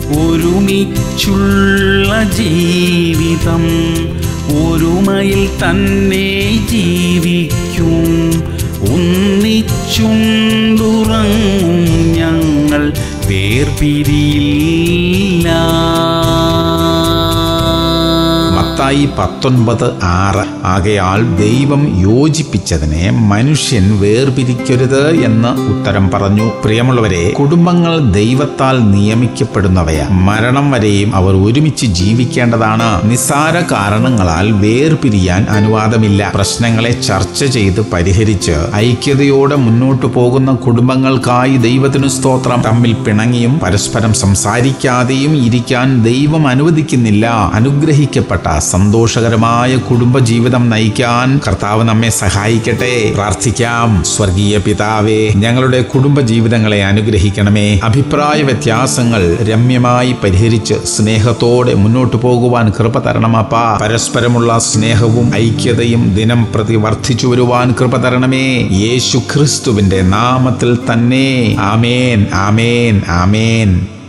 ഒരുമിച്ചുള്ള ജീവിതം ഒരുമയിൽ തന്നെ ജീവിക്കും ഒന്നിച്ചുണ്ടുറങ്ങും ഞങ്ങൾ വേർപിരിയില്ല മത്തായി പത്തൊൻപത് ആറ് ആകയാൽ ദൈവം യോജിപ്പിച്ചതിനെ മനുഷ്യൻ വേർപിരിക്കരുത് എന്ന് ഉത്തരം പറഞ്ഞു പ്രിയമുള്ളവരെ കുടുംബങ്ങൾ ദൈവത്താൽ നിയമിക്കപ്പെടുന്നവയാ മരണം വരെയും അവർ ഒരുമിച്ച് ജീവിക്കേണ്ടതാണ് നിസ്സാര കാരണങ്ങളാൽ വേർപിരിയാൻ അനുവാദമില്ല പ്രശ്നങ്ങളെ ചർച്ച ചെയ്ത് പരിഹരിച്ച് ഐക്യതയോടെ മുന്നോട്ടു പോകുന്ന കുടുംബങ്ങൾക്കായി ദൈവത്തിനു സ്തോത്രം തമ്മിൽ പിണങ്ങിയും പരസ്പരം സംസാരിക്കാതെയും ഇരിക്കാൻ ദൈവം അനുവദിക്കുന്നില്ല അനുഗ്രഹിക്കപ്പെട്ട സന്തോഷകരമായ കുടുംബജീവിതം നയിക്കാൻ കർത്താവ് നമ്മെ സഹായിക്കട്ടെ പ്രാർത്ഥിക്കാം സ്വർഗീയ പിതാവേ ഞങ്ങളുടെ കുടുംബജീവിതങ്ങളെ അനുഗ്രഹിക്കണമേ അഭിപ്രായ വ്യത്യാസങ്ങൾ രമ്യമായി പരിഹരിച്ച് സ്നേഹത്തോടെ മുന്നോട്ടു പോകുവാൻ കൃപ തരണമപ്പ പരസ്പരമുള്ള സ്നേഹവും ഐക്യതയും ദിനം പ്രതി വർദ്ധിച്ചു വരുവാൻ കൃപ തരണമേ യേശു ക്രിസ്തുവിന്റെ നാമത്തിൽ തന്നെ ആമേൻ ആമേൻ ആമേൻ